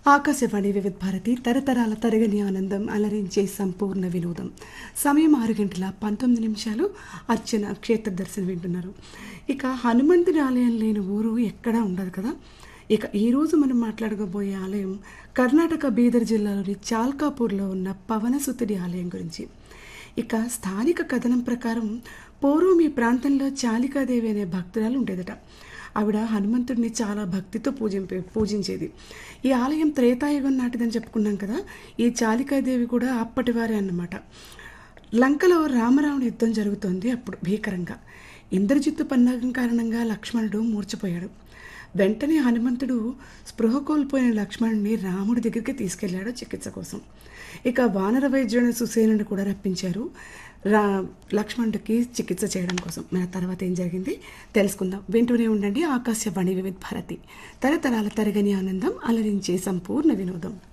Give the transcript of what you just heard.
ఆకాశవాణి వివిధ భారతి తరతరాల తరగని ఆనందం అలరించే సంపూర్ణ వినోదం సమయం ఆరు గంటల పంతొమ్మిది నిమిషాలు అర్చన క్షేత్ర దర్శనం వింటున్నారు ఇక హనుమంతుడి ఆలయం లేని ఊరు ఎక్కడా ఉండదు కదా ఇక ఈరోజు మనం మాట్లాడుకోబోయే ఆలయం కర్ణాటక బీదర్ జిల్లాలోని చాల్కాపూర్లో ఉన్న పవనసుతుడి ఆలయం గురించి ఇక స్థానిక కథనం ప్రకారం పూర్వం ఈ ప్రాంతంలో చాలికాదేవి అనే భక్తురాలు ఉండేదట ఆవిడ హనుమంతుడిని చాలా భక్తితో పూజింపే పూజించేది ఈ ఆలయం త్రేతాయుగం నాటిదని చెప్పుకున్నాం కదా ఈ చాలికాదేవి కూడా అప్పటివారే అన్నమాట లంకలో రామరావణ యుద్ధం జరుగుతోంది అప్పుడు భీకరంగా ఇంద్రజిత్తు పన్నాగం కారణంగా లక్ష్మణుడు మూర్చిపోయాడు వెంటనే హనుమంతుడు స్పృహ కోల్పోయిన లక్ష్మణుడిని రాముడి దగ్గరికి తీసుకెళ్లాడు చికిత్స కోసం ఇక వానర వైద్యుడైన సుసేనుడు కూడా రప్పించారు రా లక్ష్మణుడికి చికిత్స చేయడం కోసం మన తర్వాత ఏం జరిగింది తెలుసుకుందాం వింటూనే ఉండండి ఆకాశవాణి వివిధ భారతి తరతరాల తరగని ఆనందం అలరించే సంపూర్ణ వినోదం